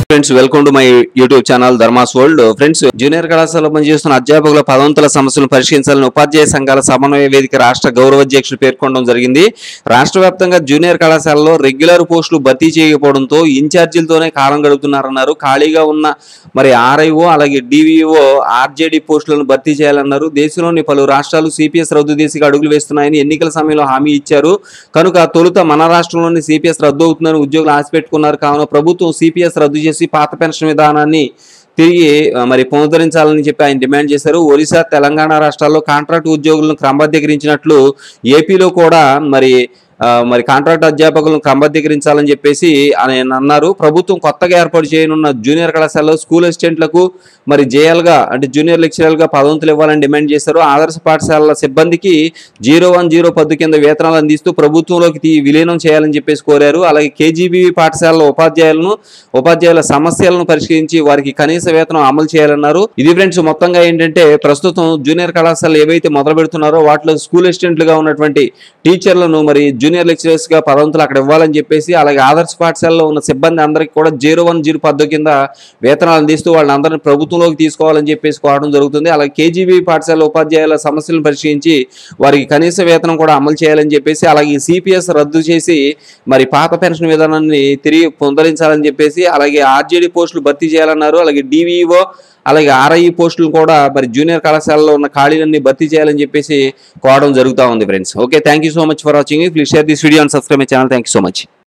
friends welcome to my YouTube channel Dharmas world friends junior కళాశాలలో పనిచేస్తున్న అధ్యాపకుల పదవంతుల సమస్యలను పరిష్కరించాలని ఉపాధ్యాయ సంఘాల సమన్వయ వేదిక రాష్ట్ర గౌరవ అధ్యక్షులు పేర్కొనడం జరిగింది రాష్ట్ర వ్యాప్తంగా జూనియర్ కళాశాలలో రెగ్యులర్ పోస్టులు భర్తీ చేయకపోవడంతో ఇన్ఛార్జీలతోనే కాలం గడుపుతున్నారన్నారు ఖాళీగా ఉన్న మరి ఆర్ఐఓ అలాగే డివిఓ ఆర్జేడి పోస్టులను భర్తీ చేయాలన్నారు దేశంలోని పలు రాష్ట్రాలు సిపిఎస్ రద్దు దిశగా అడుగులు వేస్తున్నాయని ఎన్నికల సమయంలో హామీ ఇచ్చారు కనుక తొలుత మన రాష్ట్రంలోని సిపిఎస్ రద్దు అవుతుందని ఉద్యోగులు ఆశ పెట్టుకున్నారు కావున ప్రభుత్వం సిపిఎస్ రద్దు చేసి పాత పెన్షన్ విధానాన్ని తిరిగి ఆ, మరి పునరుద్ధరించాలని చెప్పి ఆయన డిమాండ్ చేశారు ఒరిస్సా తెలంగాణ రాష్ట్రాల్లో కాంట్రాక్ట్ ఉద్యోగులను క్రమబద్ధీకరించినట్లు ఏపీలో కూడా మరి ఆ, మరి కాంట్రాక్ట్ అధ్యాపకులను క్రమబద్ధీకరించాలని చెప్పేసి ఆయన అన్నారు ప్రభుత్వం కొత్తగా ఏర్పాటు చేయనున్న జూనియర్ కళాశాలలో స్కూల్ అసిస్టెంట్లకు మరి జేఎల్గా అంటే జూనియర్ లెక్చరర్గా పదవంతులు ఇవ్వాలని డిమాండ్ చేశారు ఆదర్శ పాఠశాలల సిబ్బందికి జీరో వన్ జీరో పద్దు కింద వేతనాలు అందిస్తూ ప్రభుత్వంలోకి తీ- విలీనం చేయాలని చెప్పేసి కోరారు అలాగే కేజీబీవీ పాఠశాలలో ఉపాధ్యాయులను ఉపాధ్యాయుల సమస్యలను పరిష్కరించి వారికి కనీస వేతనం అమలు చేయాలన్నారు ఇది ఫ్రెండ్స్ మొత్తంగా ఏంటంటే ప్రస్తుతం జూనియర్ కళాశాలలు ఏవైతే మొదలు పెడుతున్నారో వాటిలో స్కూల్ అసిస్టెంట్లుగా ఉన్నటువంటి టీచర్లను మరి జూనియర్ లెక్చరర్స్ గా పదవంతులు అక్కడ ఇవ్వాలని చెప్పేసి అలాగే ఆదర్శ పాఠశాలలో ఉన్న సిబ్బంది అందరికీ కూడా జీరో వన్ జీరో పద్దు కింద వేతనాలు అందిస్తూ వాళ్ళందరినీ ప్రభుత్వంలోకి తీసుకోవాలని చెప్పేసి కోవడం జరుగుతుంది అలాగే కేజీబీ పాఠశాల ఉపాధ్యాయుల సమస్యలను పరిశీలించి వారికి కనీస వేతనం కూడా అమలు చేయాలని చెప్పేసి అలాగే సిపిఎస్ రద్దు చేసి మరి పాత పెన్షన్ విధానాన్ని తిరిగి పునరుద్ధరించాలని చెప్పేసి అలాగే ఆర్జేడీ పోస్టులు భర్తీ చేయాలన్నారు అలాగే డివిఓ అలాగే ఆర్ఐఈ పోస్టులు కూడా మరి జూనియర్ కళాశాలలో ఉన్న ఖాళీలన్నీ భర్తీ చేయాలని చెప్పేసి కోవడం జరుగుతూ ఉంది friends okay thank you so much for watching please share this video and subscribe my channel thank you so much